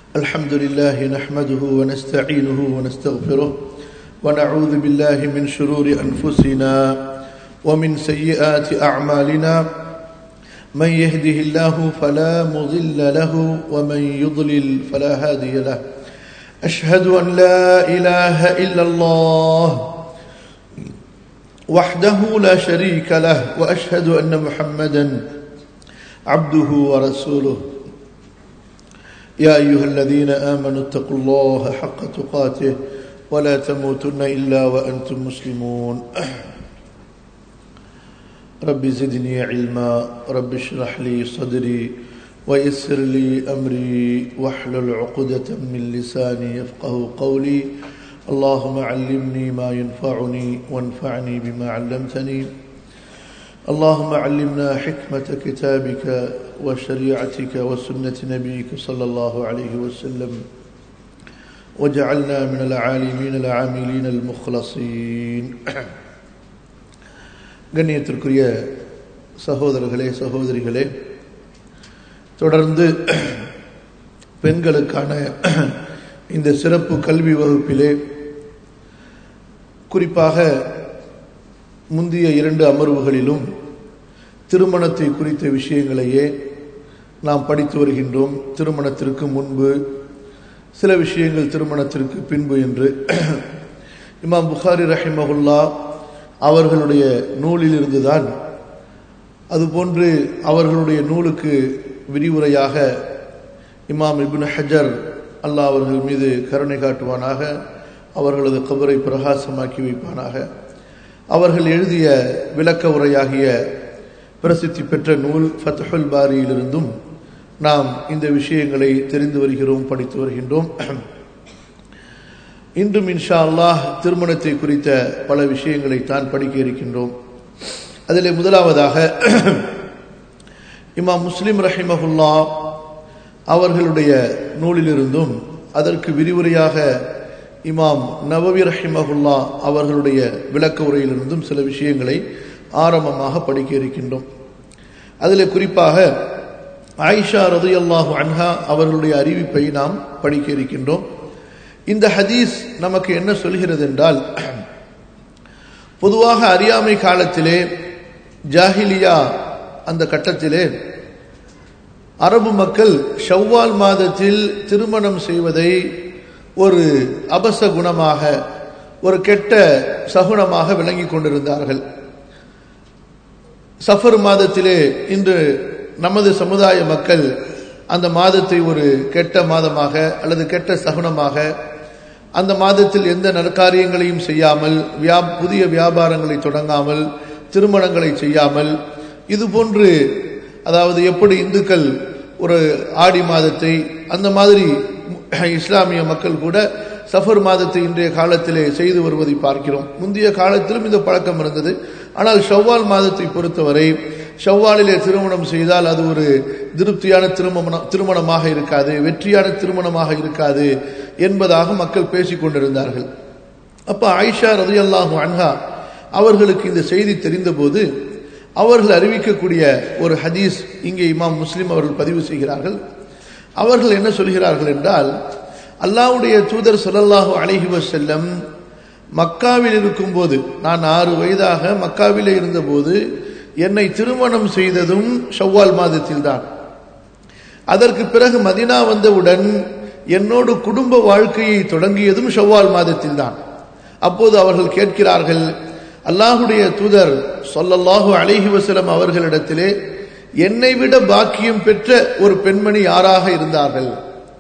الحمد لله نحمده ونستعينه ونستغفره ونعوذ بالله من شرور أنفسنا ومن سيئات أعمالنا من يهده الله فلا مضل له ومن يضلل فلا هادي له أشهد أن لا إله إلا الله وحده لا شريك له وأشهد أن محمدا عبده ورسوله يا أيها الذين آمنوا اتقوا الله حق تقاته ولا تموتن إلا وأنتم مسلمون رب زدني علما رب اشرح لي صدري ويسر لي أمري واحلل عقدة من لساني يفقه قولي اللهم علمني ما ينفعني وانفعني بما علمتني اللهم علمنا حكمة كتابك وشريعتك وسنة نبيك صلى الله عليه وسلم وجعلنا من العالمين العاملين المخلصين கண்ணியத்திற்குரிய சகோதரர்களே சகோதரிகளே தொடர்ந்து பெண்களுக்கான இந்த சிறப்பு கல்வி வகுப்பிலே குறிப்பாக முந்தைய இரண்டு அமர்வுகளிலும் திருமணத்தை குறித்த விஷயங்களையே நாம் படித்து வருகின்றோம் திருமணத்திற்கு முன்பு சில விஷயங்கள் திருமணத்திற்கு பின்பு என்று இமாம் புகாரி ரஹிமகுல்லா அவர்களுடைய நூலில் இருந்துதான் அதுபோன்று அவர்களுடைய நூலுக்கு விரிவுரையாக இமாம் இபின் ஹஜர் அல்லாஹ் அவர்கள் மீது கருணை காட்டுவானாக அவர்களது கபரை பிரகாசமாக்கி வைப்பானாக அவர்கள் எழுதிய விளக்க உரையாகிய பிரசித்தி பெற்ற நூல் ஃபத்ஹுல் பாரியிலிருந்தும் நாம் இந்த விஷயங்களை தெரிந்து வருகிறோம் படித்து வருகின்றோம் இன்றும் இன்ஷா அல்லாஹ் திருமணத்தை குறித்த பல விஷயங்களை தான் படிக்க இருக்கின்றோம் அதில் முதலாவதாக இமாம் முஸ்லிம் ரஹிமஹுல்லா அவர்களுடைய நூலிலிருந்தும் அதற்கு விரிவுரையாக இமாம் நவவி ரஹிமஹுல்லா அவர்களுடைய விளக்க உரையிலிருந்தும் சில விஷயங்களை ஆரம்பமாக படிக்க இருக்கின்றோம் அதில் குறிப்பாக ஆயிஷா ரது அல்லாஹு அன்ஹா அவர்களுடைய அறிவிப்பை நாம் படிக்க இருக்கின்றோம் இந்த ஹதீஸ் நமக்கு என்ன சொல்கிறது என்றால் பொதுவாக அறியாமை காலத்திலே ஜாஹிலியா அந்த கட்டத்திலே அரபு மக்கள் ஷவ்வால் மாதத்தில் திருமணம் செய்வதை ஒரு அபச குணமாக ஒரு கெட்ட சகுனமாக விளங்கி கொண்டிருந்தார்கள் சஃபர் மாதத்திலே இன்று நமது சமுதாய மக்கள் அந்த மாதத்தை ஒரு கெட்ட மாதமாக அல்லது கெட்ட சகுனமாக அந்த மாதத்தில் எந்த நற்காரியங்களையும் செய்யாமல் வியா புதிய வியாபாரங்களை தொடங்காமல் திருமணங்களை செய்யாமல் இது போன்று அதாவது எப்படி இந்துக்கள் ஒரு ஆடி மாதத்தை அந்த மாதிரி இஸ்லாமிய மக்கள் கூட சஃபர் மாதத்தை இன்றைய காலத்திலே செய்து வருவதை பார்க்கிறோம் முந்தைய காலத்திலும் இந்த பழக்கம் இருந்தது ஆனால் ஷவ்வால் மாதத்தை பொறுத்தவரை ஷவ்வாலிலே திருமணம் செய்தால் அது ஒரு திருப்தியான திருமணம் திருமணமாக இருக்காது வெற்றியான திருமணமாக இருக்காது என்பதாக மக்கள் பேசிக் கொண்டிருந்தார்கள் அப்ப ஆயிஷா ரதி அல்லாஹு அன்ஹா அவர்களுக்கு இந்த செய்தி தெரிந்தபோது அவர்கள் அறிவிக்கக்கூடிய ஒரு ஹதீஸ் இங்கே இமாம் முஸ்லிம் அவர்கள் பதிவு செய்கிறார்கள் அவர்கள் என்ன சொல்கிறார்கள் என்றால் அல்லாவுடைய தூதர் சொல்லல்லாஹு அழகி செல்லம் மக்காவில் இருக்கும்போது நான் ஆறு வயதாக மக்காவிலே இருந்தபோது என்னை திருமணம் செய்ததும் ஷவ்வால் மாதத்தில் தான் அதற்கு பிறகு மதினா வந்தவுடன் என்னோடு குடும்ப வாழ்க்கையை தொடங்கியதும் ஷவ்வால் மாதத்தில் தான் அப்போது அவர்கள் கேட்கிறார்கள் அல்லாஹுடைய தூதர் சொல்லல்லாஹு அழகி வசலம் அவர்களிடத்திலே என்னை விட பாக்கியம் பெற்ற ஒரு பெண்மணி யாராக இருந்தார்கள்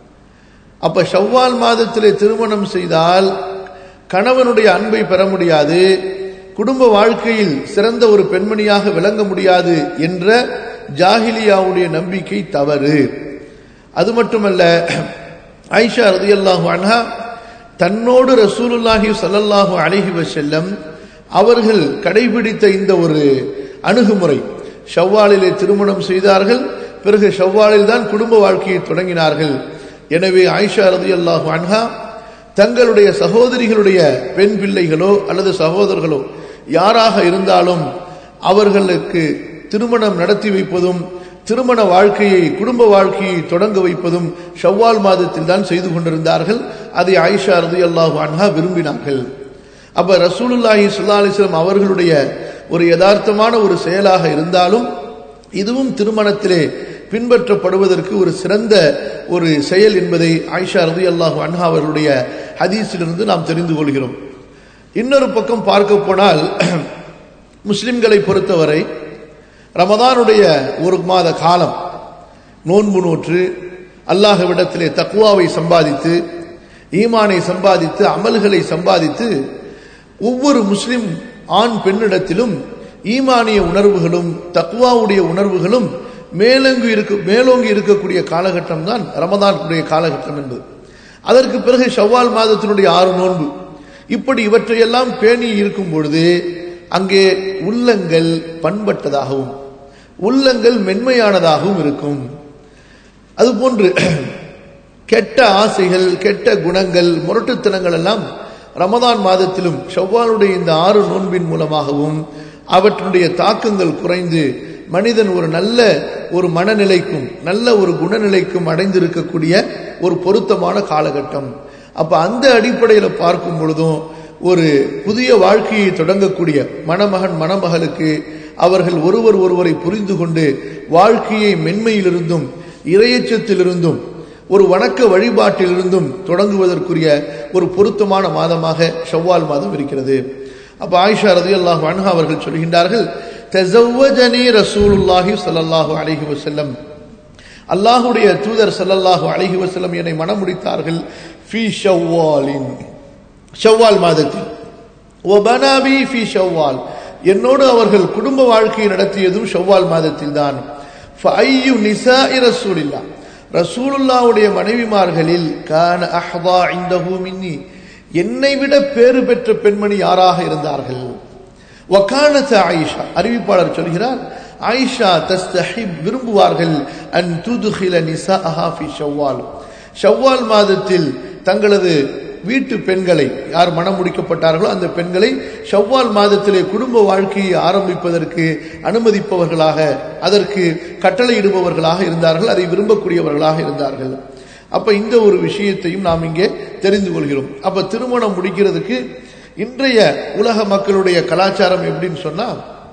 அப்ப ஷவ்வால் மாதத்திலே திருமணம் செய்தால் கணவனுடைய அன்பை பெற முடியாது குடும்ப வாழ்க்கையில் சிறந்த ஒரு பெண்மணியாக விளங்க முடியாது என்ற ஜாகிலியாவுடைய நம்பிக்கை தவறு அது மட்டுமல்ல ஐஷா ரதியல்லாஹு அன்ஹா தன்னோடு ரசூலுல்லாஹி சல்லல்லாஹு அழகி வசல்லம் அவர்கள் கடைபிடித்த இந்த ஒரு அணுகுமுறை ஷவ்வாலிலே திருமணம் செய்தார்கள் பிறகு ஷவ்வாலில் தான் குடும்ப வாழ்க்கையை தொடங்கினார்கள் எனவே ஆயிஷா ரதி அல்லாஹு அன்ஹா தங்களுடைய சகோதரிகளுடைய பெண் பிள்ளைகளோ அல்லது சகோதரர்களோ யாராக இருந்தாலும் அவர்களுக்கு திருமணம் நடத்தி வைப்பதும் திருமண வாழ்க்கையை குடும்ப வாழ்க்கையை தொடங்க வைப்பதும் ஷவ்வால் மாதத்தில் தான் செய்து கொண்டிருந்தார்கள் அதை ஆயிஷா ரதி அல்லாஹு அன்ஹா விரும்பினார்கள் அப்ப ரசூலுல்லாஹி சுல்லா அலிஸ்லாம் அவர்களுடைய ஒரு யதார்த்தமான ஒரு செயலாக இருந்தாலும் இதுவும் திருமணத்திலே பின்பற்றப்படுவதற்கு ஒரு சிறந்த ஒரு செயல் என்பதை ஆயிஷா ரதி அல்லாஹு அன்ஹா அவர்களுடைய ஹதீஸிலிருந்து நாம் தெரிந்து கொள்கிறோம் இன்னொரு பக்கம் பார்க்க போனால் முஸ்லிம்களை பொறுத்தவரை ரமதானுடைய ஒரு மாத காலம் நோன்பு நோற்று அல்லாஹ்விடத்திலே தக்குவாவை சம்பாதித்து ஈமானை சம்பாதித்து அமல்களை சம்பாதித்து ஒவ்வொரு முஸ்லிம் ஆண் பெண்ணிடத்திலும் ஈமானிய உணர்வுகளும் தக்குவாவுடைய உணர்வுகளும் மேலோங்கி இருக்க மேலோங்கி இருக்கக்கூடிய காலகட்டம் தான் ரமதானுடைய காலகட்டம் என்பது அதற்கு பிறகு ஷவ்வால் மாதத்தினுடைய ஆறு நோன்பு இப்படி இவற்றையெல்லாம் பேணி இருக்கும் பொழுது அங்கே உள்ளங்கள் பண்பட்டதாகவும் உள்ளங்கள் மென்மையானதாகவும் இருக்கும் அதுபோன்று கெட்ட ஆசைகள் கெட்ட குணங்கள் முரட்டுத்தனங்கள் எல்லாம் ரமதான் மாதத்திலும் ஷவ்வாலுடைய இந்த ஆறு நோன்பின் மூலமாகவும் அவற்றுடைய தாக்கங்கள் குறைந்து மனிதன் ஒரு நல்ல ஒரு மனநிலைக்கும் நல்ல ஒரு குணநிலைக்கும் அடைந்திருக்கக்கூடிய ஒரு பொருத்தமான காலகட்டம் அப்ப அந்த அடிப்படையில் பார்க்கும் பொழுதும் ஒரு புதிய வாழ்க்கையை தொடங்கக்கூடிய மணமகன் மணமகளுக்கு அவர்கள் ஒருவர் ஒருவரை புரிந்து கொண்டு வாழ்க்கையை மென்மையிலிருந்தும் இரையச்சத்திலிருந்தும் ஒரு வணக்க வழிபாட்டிலிருந்தும் தொடங்குவதற்குரிய ஒரு பொருத்தமான மாதமாக ஷவ்வால் மாதம் இருக்கிறது அப்ப ஆயிஷா ரதி அல்லாஹ் அன்ஹா அவர்கள் சொல்கின்றார்கள் தசவ்வஜனி ரசூலுல்லாஹி ஸல்லல்லாஹு அலைஹி வஸல்லம் அல்லாஹ்வுடைய தூதர் ஸல்லல்லாஹு அலைஹி வஸல்லம் என்னை மணமுடித்தார்கள் ஃபீ ஷவ்வாலின் ஷவ்வால் மாதத்தில் ஒபனாபி ஃபி ஷவ்வால் என்னோடு அவர்கள் குடும்ப வாழ்க்கையை நடத்தியதும் ஷவ்வால் மாதத்தில் தான் ஃபையு நிசாஇ ரசூலில்லா ரசூலுல்லாவுடைய மனைவிமார்களில் கான அஹ்வா இந்தஹு மின்னி என்னை விட பேறு பெற்ற பெண்மணி யாராக இருந்தார்கள் வக்கானத் ஆயிஷா அறிவிப்பாளர் சொல்கிறார் ஆயிஷா தஸ்தஹிப் விரும்புவார்கள் அன் துதுகில நிசா அஹாஃபி ஷவ்வால் ஷவ்வால் மாதத்தில் தங்களது வீட்டு பெண்களை யார் மனம் முடிக்கப்பட்டார்களோ அந்த பெண்களை ஷவ்வால் மாதத்திலே குடும்ப வாழ்க்கையை ஆரம்பிப்பதற்கு அனுமதிப்பவர்களாக அதற்கு கட்டளையிடுபவர்களாக இருந்தார்கள் அதை விரும்பக்கூடியவர்களாக இருந்தார்கள் அப்ப இந்த ஒரு விஷயத்தையும் நாம் இங்கே தெரிந்து கொள்கிறோம் அப்ப திருமணம் முடிக்கிறதுக்கு இன்றைய உலக மக்களுடைய கலாச்சாரம் எப்படின்னு சொன்னா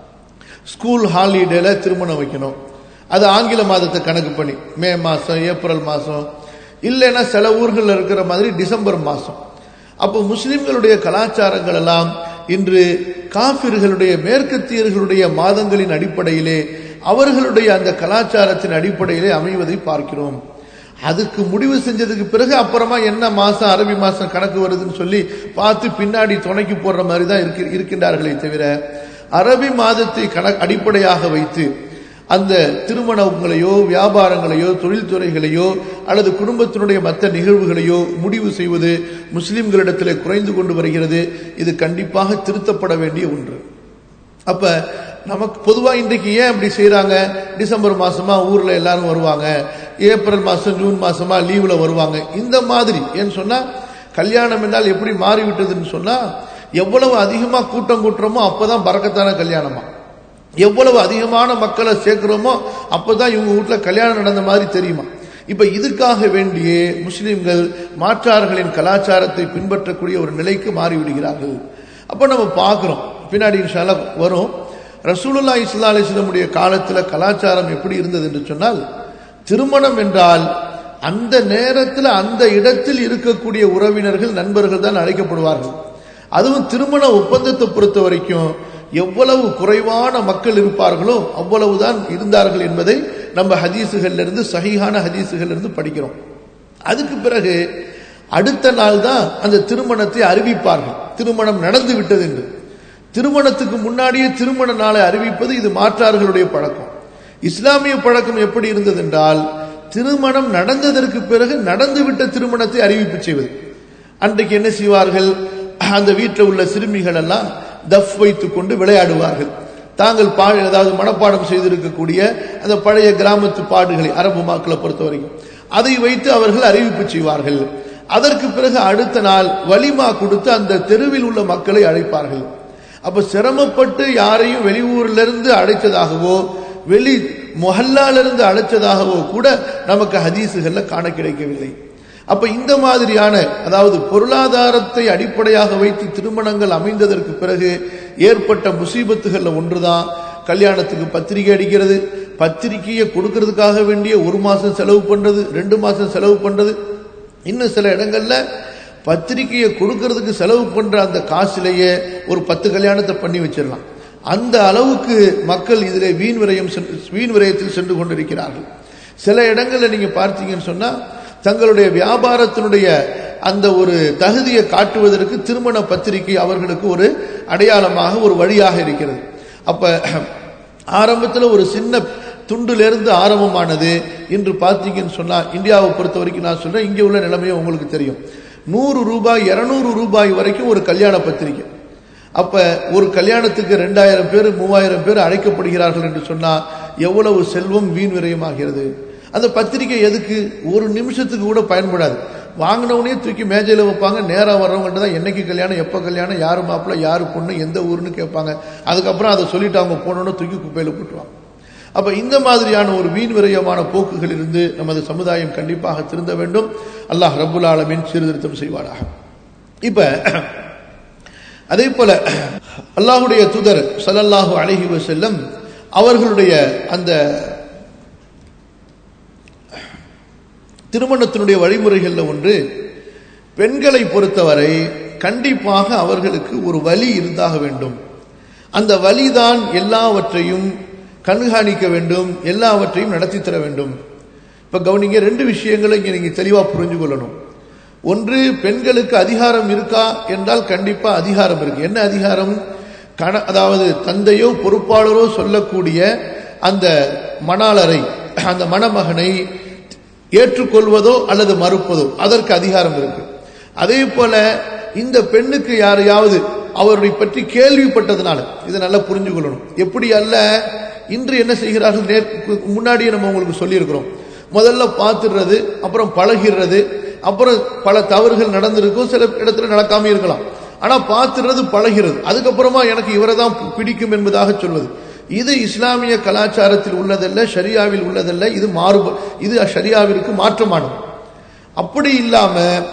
ஸ்கூல் ஹாலிடேல திருமணம் வைக்கணும் அது ஆங்கில மாதத்தை கணக்கு பண்ணி மே மாசம் ஏப்ரல் மாசம் இல்லைன்னா சில ஊர்களில் இருக்கிற மாதிரி டிசம்பர் மாசம் அப்போ முஸ்லிம்களுடைய கலாச்சாரங்கள் எல்லாம் இன்று காபிர்களுடைய மேற்கத்தியர்களுடைய மாதங்களின் அடிப்படையிலே அவர்களுடைய அந்த கலாச்சாரத்தின் அடிப்படையிலே அமைவதை பார்க்கிறோம் அதுக்கு முடிவு செஞ்சதுக்கு பிறகு அப்புறமா என்ன மாசம் அரபி மாசம் கணக்கு வருதுன்னு சொல்லி பார்த்து பின்னாடி துணைக்கு போடுற மாதிரி தான் இருக்கு இருக்கின்றார்களே தவிர அரபி மாதத்தை கண அடிப்படையாக வைத்து அந்த திருமணங்களையோ வியாபாரங்களையோ தொழில்துறைகளையோ அல்லது குடும்பத்தினுடைய மற்ற நிகழ்வுகளையோ முடிவு செய்வது முஸ்லிம்களிடத்தில் குறைந்து கொண்டு வருகிறது இது கண்டிப்பாக திருத்தப்பட வேண்டிய ஒன்று அப்ப நமக்கு பொதுவா இன்றைக்கு ஏன் அப்படி செய்யறாங்க டிசம்பர் மாசமா ஊர்ல எல்லாரும் வருவாங்க ஏப்ரல் மாசம் ஜூன் மாசமா லீவ்ல வருவாங்க இந்த மாதிரி ஏன்னு சொன்னா கல்யாணம் என்றால் எப்படி மாறிவிட்டதுன்னு சொன்னா எவ்வளவு அதிகமா கூட்டம் கூட்டுறோமோ அப்பதான் பறக்கத்தான கல்யாணமா எவ்வளவு அதிகமான மக்களை சேர்க்கிறோமோ அப்பதான் இவங்க வீட்டுல கல்யாணம் நடந்த மாதிரி தெரியுமா இப்ப இதுக்காக வேண்டியே முஸ்லிம்கள் மாற்றார்களின் கலாச்சாரத்தை பின்பற்றக்கூடிய ஒரு நிலைக்கு மாறிவிடுகிறார்கள் அப்ப நம்ம பார்க்கிறோம் பின்னாடி இன்ஷால வரும் ரசூலுல்லா இஸ்லா அலிஸ்லமுடைய காலத்துல கலாச்சாரம் எப்படி இருந்தது என்று சொன்னால் திருமணம் என்றால் அந்த நேரத்தில் அந்த இடத்தில் இருக்கக்கூடிய உறவினர்கள் நண்பர்கள் தான் அழைக்கப்படுவார்கள் அதுவும் திருமண ஒப்பந்தத்தை பொறுத்த வரைக்கும் எவ்வளவு குறைவான மக்கள் இருப்பார்களோ அவ்வளவுதான் இருந்தார்கள் என்பதை நம்ம ஹதீசுகள்ல இருந்து சகிஹான ஹதீசுகள்ல இருந்து படிக்கிறோம் அதுக்கு பிறகு அடுத்த நாள் தான் அந்த திருமணத்தை அறிவிப்பார்கள் திருமணம் நடந்து விட்டது என்று திருமணத்துக்கு முன்னாடியே திருமண நாளை அறிவிப்பது இது மாற்றார்களுடைய பழக்கம் இஸ்லாமிய பழக்கம் எப்படி இருந்தது என்றால் திருமணம் நடந்ததற்கு பிறகு நடந்துவிட்ட திருமணத்தை அறிவிப்பு செய்வது அன்றைக்கு என்ன செய்வார்கள் அந்த வீட்டில் உள்ள சிறுமிகள் எல்லாம் தஃப் வைத்துக் கொண்டு விளையாடுவார்கள் தாங்கள் பா ஏதாவது மனப்பாடம் செய்திருக்கக்கூடிய அந்த பழைய கிராமத்து பாடுகளை அரபு மக்களை பொறுத்த வரைக்கும் அதை வைத்து அவர்கள் அறிவிப்பு செய்வார்கள் அதற்கு பிறகு அடுத்த நாள் வலிமா கொடுத்து அந்த தெருவில் உள்ள மக்களை அழைப்பார்கள் அப்ப சிரமப்பட்டு யாரையும் வெளியூர்ல இருந்து அழைத்ததாகவோ வெளி மொஹல்லாலிருந்து அழைச்சதாகவோ கூட நமக்கு ஹதீஸுகள்ல காண கிடைக்கவில்லை அப்ப இந்த மாதிரியான அதாவது பொருளாதாரத்தை அடிப்படையாக வைத்து திருமணங்கள் அமைந்ததற்கு பிறகு ஏற்பட்ட முசீபத்துகள்ல ஒன்றுதான் கல்யாணத்துக்கு பத்திரிகை அடிக்கிறது பத்திரிகையை கொடுக்கறதுக்காக வேண்டிய ஒரு மாசம் செலவு பண்றது ரெண்டு மாசம் செலவு பண்றது இன்னும் சில இடங்கள்ல பத்திரிகையை கொடுக்கறதுக்கு செலவு பண்ற அந்த காசுலேயே ஒரு பத்து கல்யாணத்தை பண்ணி வச்சிடலாம் அந்த அளவுக்கு மக்கள் இதில் வீண் விரயம் வீண் விரயத்தில் சென்று கொண்டிருக்கிறார்கள் சில இடங்கள்ல நீங்க பார்த்தீங்கன்னு சொன்னா தங்களுடைய வியாபாரத்தினுடைய அந்த ஒரு தகுதியை காட்டுவதற்கு திருமண பத்திரிகை அவர்களுக்கு ஒரு அடையாளமாக ஒரு வழியாக இருக்கிறது அப்ப ஆரம்பத்தில் ஒரு சின்ன துண்டிலிருந்து ஆரம்பமானது இன்று பார்த்தீங்கன்னு சொன்னா இந்தியாவை பொறுத்த வரைக்கும் நான் சொல்றேன் இங்கே உள்ள நிலைமையும் உங்களுக்கு தெரியும் நூறு ரூபாய் இருநூறு ரூபாய் வரைக்கும் ஒரு கல்யாண பத்திரிகை அப்ப ஒரு கல்யாணத்துக்கு ரெண்டாயிரம் பேர் மூவாயிரம் பேர் அழைக்கப்படுகிறார்கள் என்று சொன்னா எவ்வளவு செல்வம் வீண் விரயமாகிறது அந்த பத்திரிகை எதுக்கு ஒரு நிமிஷத்துக்கு கூட பயன்படாது வாங்கினவனே தூக்கி மேஜையில் வைப்பாங்க நேராக வர்றவங்கள்ட்ட தான் என்னைக்கு கல்யாணம் எப்போ கல்யாணம் யார் மாப்பிள்ள யார் பொண்ணு எந்த ஊர்னு கேட்பாங்க அதுக்கப்புறம் அதை சொல்லிட்டு அவங்க போனோன்னு தூக்கி குப்பையில் போட்டுருவாங்க அப்ப இந்த மாதிரியான ஒரு வீண் விரயமான போக்குகள் இருந்து நமது சமுதாயம் கண்டிப்பாக திருந்த வேண்டும் அல்லாஹ் ரபுல் ஆலமின் சீர்திருத்தம் செய்வாராக இப்ப அதே போல அல்லாஹுடைய தூதர் சல்லல்லாஹு அலஹி வசல்லம் அவர்களுடைய அந்த திருமணத்தினுடைய வழிமுறைகள்ல ஒன்று பெண்களை பொறுத்தவரை கண்டிப்பாக அவர்களுக்கு ஒரு வழி இருந்தாக வேண்டும் அந்த வழிதான் எல்லாவற்றையும் கண்காணிக்க வேண்டும் எல்லாவற்றையும் நடத்தி தர வேண்டும் இப்ப கவனிங்க ரெண்டு விஷயங்களை இங்க நீங்க தெளிவா புரிஞ்சு கொள்ளணும் ஒன்று பெண்களுக்கு அதிகாரம் இருக்கா என்றால் கண்டிப்பா அதிகாரம் இருக்கு என்ன அதிகாரம் கண அதாவது தந்தையோ பொறுப்பாளரோ சொல்லக்கூடிய அந்த மணாளரை அந்த மணமகனை ஏற்றுக்கொள்வதோ அல்லது மறுப்பதோ அதற்கு அதிகாரம் இருக்கு அதே போல இந்த பெண்ணுக்கு யாரையாவது அவருடைய பற்றி கேள்விப்பட்டதுனால இதை நல்லா புரிஞ்சு கொள்ளணும் எப்படி அல்ல இன்று என்ன செய்கிறார்கள் நேர் முன்னாடியே நம்ம உங்களுக்கு சொல்லியிருக்கிறோம் முதல்ல பார்த்துடுறது அப்புறம் பழகிறது அப்புறம் பல தவறுகள் நடந்திருக்கும் சில இடத்துல நடக்காம இருக்கலாம் ஆனா பார்த்துடுறது பழகிறது அதுக்கப்புறமா எனக்கு இவரை தான் பிடிக்கும் என்பதாக சொல்வது இது இஸ்லாமிய கலாச்சாரத்தில் உள்ளதல்ல ஷரியாவில் உள்ளதல்ல இது மாறு இது ஷரியாவிற்கு மாற்றமானது அப்படி இல்லாம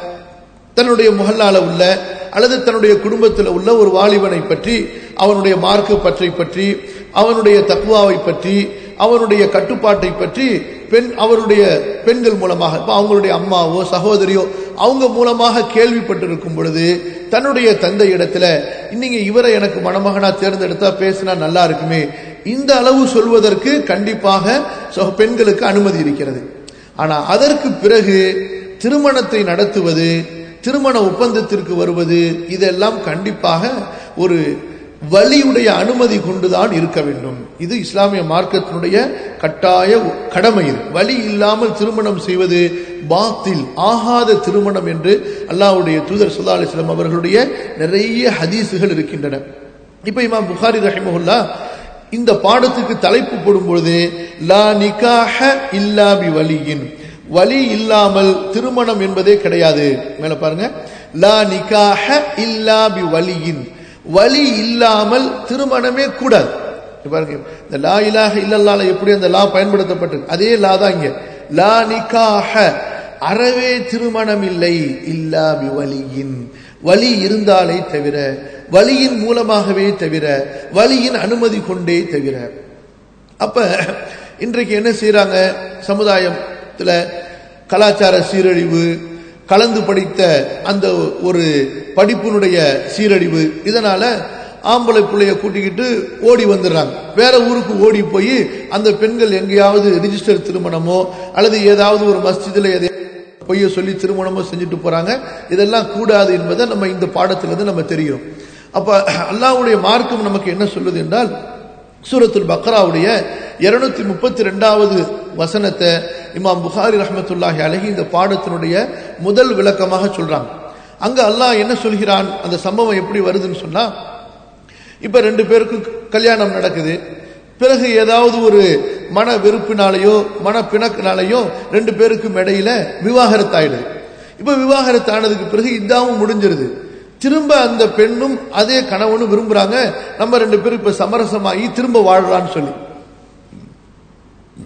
தன்னுடைய முகல்லால உள்ள அல்லது தன்னுடைய குடும்பத்தில் உள்ள ஒரு வாலிபனை பற்றி அவனுடைய மார்க்க பற்றை பற்றி அவனுடைய தக்குவாவை பற்றி அவனுடைய கட்டுப்பாட்டை பற்றி பெண் அவருடைய பெண்கள் மூலமாக இப்போ அவங்களுடைய அம்மாவோ சகோதரியோ அவங்க மூலமாக கேள்விப்பட்டிருக்கும் பொழுது தன்னுடைய தந்தை இடத்துல நீங்க இவரை எனக்கு மணமகனா தேர்ந்தெடுத்தா பேசினா நல்லா இருக்குமே இந்த அளவு சொல்வதற்கு கண்டிப்பாக பெண்களுக்கு அனுமதி இருக்கிறது ஆனா அதற்கு பிறகு திருமணத்தை நடத்துவது திருமண ஒப்பந்தத்திற்கு வருவது இதெல்லாம் கண்டிப்பாக ஒரு வழியுடைய அனுமதி கொண்டுதான் இருக்க வேண்டும் இது இஸ்லாமிய மார்க்கத்தினுடைய கட்டாய கடமை இது வழி இல்லாமல் திருமணம் செய்வது பாத்தில் ஆகாத திருமணம் என்று அல்லாவுடைய தூதர் சுல்லா அலிஸ்லாம் அவர்களுடைய நிறைய ஹதீசுகள் இருக்கின்றன இப்ப இமாம் புகாரி ரஹிமஹுல்லா இந்த பாடத்துக்கு தலைப்பு போடும் பொழுது லா நிகாஹ இல்லா பி வலியின் வலி இல்லாமல் திருமணம் என்பதே கிடையாது மேல பாருங்க லா நிகாஹ இல்லா பி வலியின் வலி இல்லாமல் திருமணமே கூடாது பாருங்க இந்த லா இலாக இல்லல்லால எப்படி அந்த லா பயன்படுத்தப்பட்டது அதே லா தான் இங்க லா நிகாஹ அறவே திருமணம் இல்லை இல்லா பி வலியின் வலி இருந்தாலே தவிர வலியின் மூலமாகவே தவிர வலியின் அனுமதி கொண்டே தவிர அப்ப இன்றைக்கு என்ன செய்யறாங்க சமுதாயத்துல கலாச்சார சீரழிவு கலந்து படித்த அந்த ஒரு படிப்பினுடைய சீரழிவு இதனால ஆம்பளை பிள்ளைய கூட்டிக்கிட்டு ஓடி வந்துடுறாங்க வேற ஊருக்கு ஓடி போய் அந்த பெண்கள் எங்கேயாவது ரிஜிஸ்டர் திருமணமோ அல்லது ஏதாவது ஒரு மஸ்ஜிதில் எதை பொய்ய சொல்லி திருமணமோ செஞ்சுட்டு போறாங்க இதெல்லாம் கூடாது என்பதை நம்ம இந்த பாடத்திலிருந்து நம்ம தெரிகிறோம் அப்ப அல்லாவுடைய மார்க்கம் நமக்கு என்ன சொல்லுது என்றால் சூரத்துல் பக்ராவுடைய இருநூத்தி முப்பத்தி ரெண்டாவது வசனத்தை இமாம் புகாரி ரஹமத்துல்லாஹி அழகி இந்த பாடத்தினுடைய முதல் விளக்கமாக சொல்றாங்க அங்க அல்லாஹ் என்ன சொல்கிறான் அந்த சம்பவம் எப்படி வருதுன்னு சொன்னா இப்ப ரெண்டு பேருக்கு கல்யாணம் நடக்குது பிறகு ஏதாவது ஒரு மன வெறுப்பினாலேயோ மன பிணக்கினாலேயோ ரெண்டு பேருக்கும் இடையில விவாகரத்தாயிடுது இப்ப விவாகரத்து ஆனதுக்கு பிறகு இதாவும் முடிஞ்சிருது திரும்ப அந்த பெண்ணும் அதே கணவனும் விரும்புறாங்க நம்ம ரெண்டு பேரும் இப்ப சமரசமாகி திரும்ப வாழலான்னு சொல்லி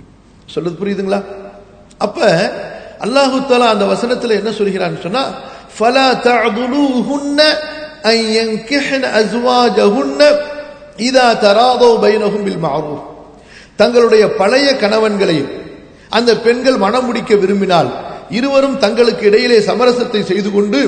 சொல்றது புரியுதுங்களா அப்ப அல்லாஹு தாலா அந்த வசனத்துல என்ன சொல்கிறான்னு சொன்னா ஃபலா தஅதுலுஹுன்ன அன் யன்கிஹ்ன அஸ்வாஜஹுன்ன இதா தராதோ பைனஹும் பில் மஅரூஃப் தங்களுடைய பழைய கணவன்களையும் அந்த பெண்கள் மனம் முடிக்க விரும்பினால் இருவரும் தங்களுக்கு இடையிலே சமரசத்தை செய்து கொண்டு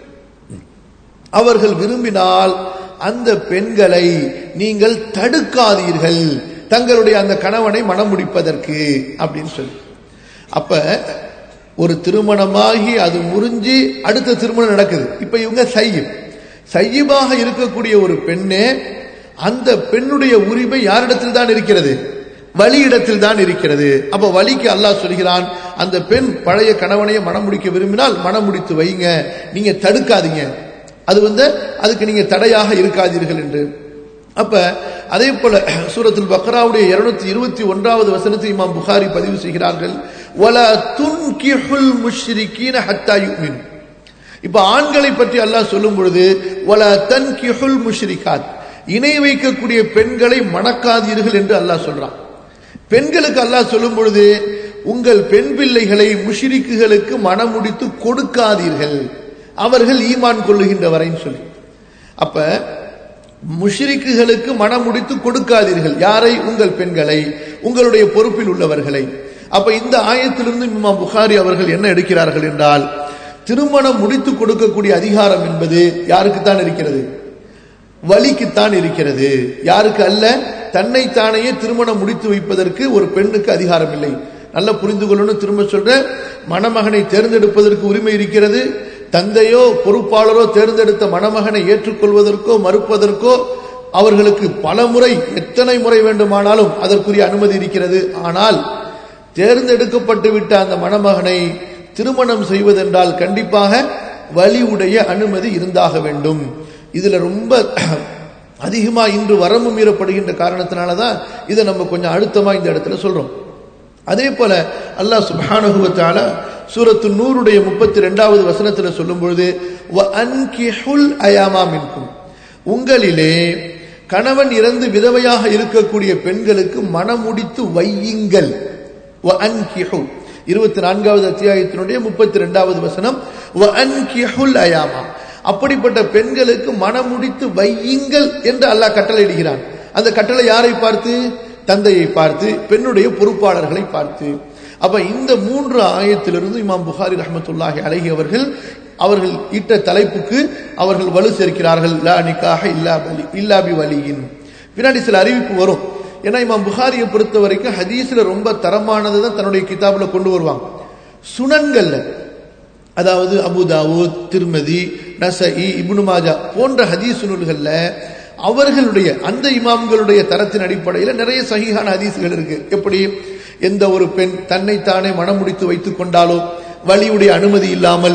அவர்கள் விரும்பினால் அந்த பெண்களை நீங்கள் தடுக்காதீர்கள் தங்களுடைய அந்த கணவனை மனம் முடிப்பதற்கு அப்படின்னு சொல்லி அப்ப ஒரு திருமணமாகி அது முறிஞ்சு அடுத்த திருமணம் நடக்குது இப்ப இவங்க சையீப் சையீபாக இருக்கக்கூடிய ஒரு பெண்ணே அந்த பெண்ணுடைய உரிமை யாரிடத்தில் தான் இருக்கிறது வழியிடத்தில் தான் இருக்கிறது அப்ப வலிக்கு அல்லாஹ் சொல்கிறான் அந்த பெண் பழைய கணவனையே மனம் முடிக்க விரும்பினால் மனம் முடித்து வைங்க நீங்க தடுக்காதீங்க அது வந்து அதுக்கு நீங்க தடையாக இருக்காதீர்கள் என்று அப்ப அதே போல சூரத்துல் பக்ராவுடைய இருநூத்தி இருபத்தி ஒன்றாவது வசனத்தை இமாம் புகாரி பதிவு செய்கிறார்கள் வல துன்கிஹுல் முஷ்ரிகீன ஹத்தா யுமின் இப்ப ஆண்களை பற்றி அல்லாஹ் சொல்லும் பொழுது வல தன்கிஹுல் முஷ்ரிகாத் இணை வைக்கக்கூடிய பெண்களை மணக்காதீர்கள் என்று அல்லாஹ் சொல்றான் பெண்களுக்கு அல்லாஹ் சொல்லும் பொழுது உங்கள் பெண் பிள்ளைகளை முஷிரிக்குகளுக்கு மனமுடித்து கொடுக்காதீர்கள் அவர்கள் ஈமான் கொள்ளுகின்ற வரைன்னு சொல்லி அப்ப முஷிரிக்குகளுக்கு மனமுடித்து கொடுக்காதீர்கள் யாரை உங்கள் பெண்களை உங்களுடைய பொறுப்பில் உள்ளவர்களை அப்ப இந்த ஆயத்திலிருந்து இமாம் புகாரி அவர்கள் என்ன எடுக்கிறார்கள் என்றால் திருமணம் முடித்து கொடுக்கக்கூடிய அதிகாரம் என்பது யாருக்குத்தான் இருக்கிறது வலிக்குத்தான் இருக்கிறது யாருக்கு அல்ல தன்னைத்தானையே திருமணம் முடித்து வைப்பதற்கு ஒரு பெண்ணுக்கு அதிகாரம் இல்லை நல்லா புரிந்து கொள்ளணும் திரும்ப சொல்ற மணமகனை தேர்ந்தெடுப்பதற்கு உரிமை இருக்கிறது தந்தையோ பொறுப்பாளரோ தேர்ந்தெடுத்த மணமகனை ஏற்றுக்கொள்வதற்கோ மறுப்பதற்கோ அவர்களுக்கு பல முறை எத்தனை முறை வேண்டுமானாலும் அதற்குரிய அனுமதி இருக்கிறது ஆனால் தேர்ந்தெடுக்கப்பட்டு விட்ட அந்த மணமகனை திருமணம் செய்வதென்றால் கண்டிப்பாக வலியுடைய அனுமதி இருந்தாக வேண்டும் இதுல ரொம்ப அதிகமா இன்று வரம்பு மீறப்படுகின்ற காரணத்தினால தான் இதை நம்ம கொஞ்சம் அழுத்தமா இந்த இடத்துல சொல்றோம் அதே போல அல்லாஹ் சுபானுகுவத்தால சூரத்து நூறுடைய முப்பத்தி ரெண்டாவது வசனத்தில் சொல்லும் பொழுது அயாமா மின்கும் உங்களிலே கணவன் இறந்து விதவையாக இருக்கக்கூடிய பெண்களுக்கு மனமுடித்து வையுங்கள் இருபத்தி நான்காவது அத்தியாயத்தினுடைய முப்பத்தி ரெண்டாவது வசனம் அயாமா அப்படிப்பட்ட பெண்களுக்கு மனமுடித்து வையுங்கள் என்று அல்லாஹ் கட்டளையிடுகிறான் அந்த கட்டளை யாரை பார்த்து தந்தையை பார்த்து பெண்ணுடைய பொறுப்பாளர்களை பார்த்து அப்ப இந்த மூன்று ஆயத்திலிருந்து இமாம் புகாரி ரஹமத்துல்லாஹி அழகி அவர்கள் அவர்கள் இட்ட தலைப்புக்கு அவர்கள் வலு சேர்க்கிறார்கள் லா நிக்காக இல்லா பலி இல்லாபி வலியின் பின்னாடி சில அறிவிப்பு வரும் ஏன்னா இமாம் புகாரியை பொறுத்த வரைக்கும் ஹதீஸ்ல ரொம்ப தரமானது தான் தன்னுடைய கிதாபுல கொண்டு வருவாங்க சுனன்கள்ல அதாவது அபுதாவூத் திருமதி நசஇ இப்னு மாஜா போன்ற ஹதீஸ் நூல்கள்ல அவர்களுடைய அந்த இமாம்களுடைய தரத்தின் அடிப்படையில் நிறைய சகிஹான ஹதீஸ்கள் இருக்கு எப்படி எந்த ஒரு பெண் தன்னைத்தானே மனம் முடித்து வைத்துக் கொண்டாலோ வலியுடைய அனுமதி இல்லாமல்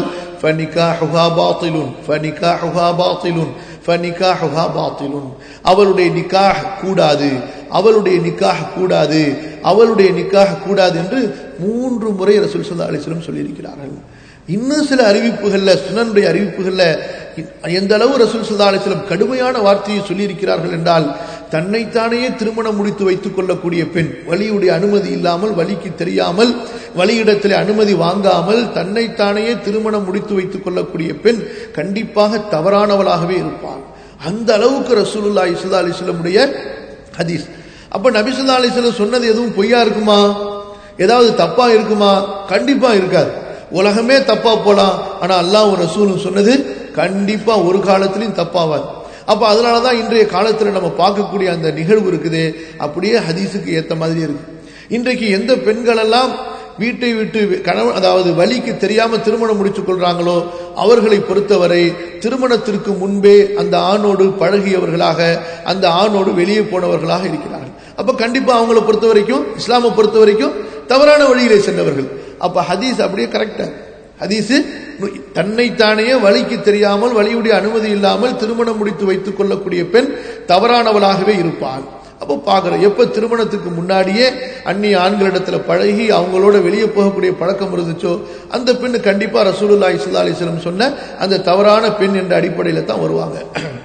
அவளுடைய நிக்காஹ் கூடாது அவளுடைய நிக்காஹ் கூடாது அவளுடைய நிக்காஹ் கூடாது என்று மூன்று முறை ரசூல் சல்லா அலிஸ்லம் சொல்லியிருக்கிறார்கள் இன்னும் சில அறிவிப்புகள்ல சுனனுடைய அறிவிப்புகள்ல எந்த அளவு ரசூல் சல்லா அலிஸ்லம் கடுமையான வார்த்தையை சொல்லியிருக்கிறார்கள் என்றால் தன்னைத்தானே திருமணம் முடித்து வைத்துக் கொள்ளக்கூடிய பெண் வலியுடைய அனுமதி இல்லாமல் வலிக்கு தெரியாமல் வழியிடத்தில் அனுமதி வாங்காமல் தன்னைத்தானே திருமணம் முடித்து வைத்துக் கொள்ளக்கூடிய பெண் கண்டிப்பாக தவறானவளாகவே இருப்பாள் அந்த அளவுக்கு ரசூலுல்லா இசுல்லா அலிஸ்லமுடைய ஹதீஸ் அப்ப நபிசுல்லா அலிஸ்லம் சொன்னது எதுவும் பொய்யா இருக்குமா ஏதாவது தப்பா இருக்குமா கண்டிப்பா இருக்காது உலகமே தப்பா போலாம் ஆனா அல்லாஹ் ரசூலும் சொன்னது கண்டிப்பா ஒரு காலத்திலையும் தப்பாவாது அப்ப அதனாலதான் இன்றைய காலத்துல நம்ம பார்க்கக்கூடிய அந்த நிகழ்வு இருக்குது அப்படியே ஹதீஸுக்கு ஏத்த மாதிரி இருக்கு இன்றைக்கு எந்த பெண்கள் எல்லாம் வீட்டை விட்டு கணவன் அதாவது வலிக்கு தெரியாம திருமணம் முடிச்சுக் கொள்றாங்களோ அவர்களை பொறுத்தவரை திருமணத்திற்கு முன்பே அந்த ஆணோடு பழகியவர்களாக அந்த ஆணோடு வெளியே போனவர்களாக இருக்கிறார்கள் அப்ப கண்டிப்பா அவங்கள பொறுத்த வரைக்கும் இஸ்லாமை பொறுத்த வரைக்கும் தவறான வழியிலே சென்றவர்கள் அப்ப ஹதீஸ் அப்படியே கரெக்டா ஹதீஸ் தன்னைத்தானே வழிக்கு தெரியாமல் வழியுடைய அனுமதி இல்லாமல் திருமணம் முடித்து வைத்துக் கொள்ளக்கூடிய பெண் தவறானவளாகவே இருப்பாள் அப்போ பார்க்குறோம் எப்போ திருமணத்துக்கு முன்னாடியே அந்நிய ஆண்களிடத்துல பழகி அவங்களோட வெளியே போகக்கூடிய பழக்கம் இருந்துச்சோ அந்த பெண்ணு கண்டிப்பாக ரசூலுல்லா இஸ்லா அலிஸ்லம் சொன்ன அந்த தவறான பெண் என்ற அடிப்படையில் தான் வருவாங்க